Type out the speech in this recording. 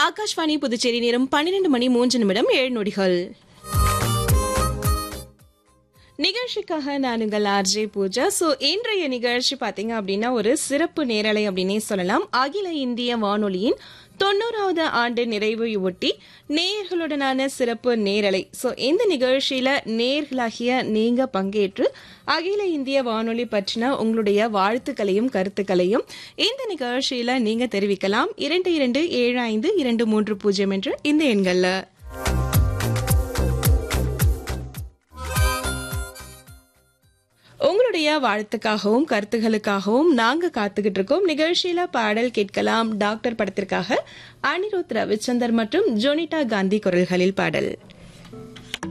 ஆகாஷ்வாணி புதுச்சேரி நேரம் பன்னிரண்டு மணி மூன்று நிமிடம் ஏழு நொடிகள் நிகழ்ச்சிக்காக நான் உங்கள் ஆர்ஜே பூஜா ஸோ இன்றைய நிகழ்ச்சி பார்த்தீங்க அப்படின்னா ஒரு சிறப்பு நேரலை அப்படின்னே சொல்லலாம் அகில இந்திய வானொலியின் தொண்ணூறாவது ஆண்டு நிறைவை ஒட்டி நேயர்களுடனான சிறப்பு நேரலை ஸோ இந்த நிகழ்ச்சியில நேர்களாகிய நீங்க பங்கேற்று அகில இந்திய வானொலி பற்றின உங்களுடைய வாழ்த்துக்களையும் கருத்துக்களையும் இந்த நிகழ்ச்சியில நீங்க தெரிவிக்கலாம் இரண்டு இரண்டு ஏழு ஐந்து இரண்டு மூன்று பூஜ்ஜியம் என்ற இந்த எண்கள்ல உங்களுடைய வாழ்த்துக்காகவும் கருத்துகளுக்காகவும் நாங்க காத்துக்கிட்டு இருக்கோம் நிகழ்ச்சியில பாடல் கேட்கலாம் டாக்டர் படத்திற்காக அனிருத் ரவிச்சந்தர் மற்றும் ஜோனிட்டா காந்தி குரல்களில் பாடல்